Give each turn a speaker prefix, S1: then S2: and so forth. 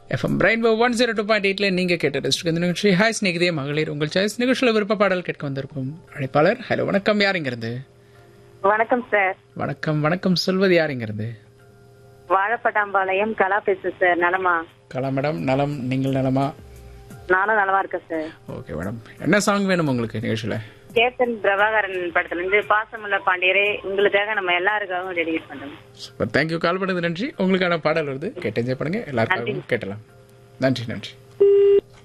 S1: FM rainbow one zero two point எயிட்ல நீங்க கேட்ட ரெஸ்ட் இந்த நிகழ்ச்சி ஹாய் ஸ்நேகிதே மகளிர் உங்கள் சாய்ஸ் நிகழ்ச்சியில் விருப்ப பாடல் கேட்க வந்திருக்கும் அழைப்பாளர் ஹலோ வணக்கம் யாருங்கிறது
S2: வணக்கம் சார்
S1: வணக்கம் வணக்கம் சொல்வது யாருங்கிறது
S2: வாழப்பட்டாம்பாளையம் கலா பேசுறேன் சார் நலமா
S1: கலா மேடம் நலம் நீங்கள் நலமா
S2: நானும் நலமா இருக்கேன் சார்
S1: ஓகே மேடம் என்ன சாங் வேணும் உங்களுக்கு நிகழ்ச்சியில்
S2: கேப்டன் பிரபாகரன் படத்துல இருந்து பாசமுள்ள பாண்டியரே உங்களுக்காக நம்ம எல்லாருக்காகவும் டெடிகேட் பண்றோம்
S1: சூப்பர் தேங்க்யூ கால் பண்ணது நன்றி உங்களுக்கான பாடல் வருது கேட்டு என்ஜாய் பண்ணுங்க எல்லாருக்காகவும் கேட்டலாம் நன்றி நன்றி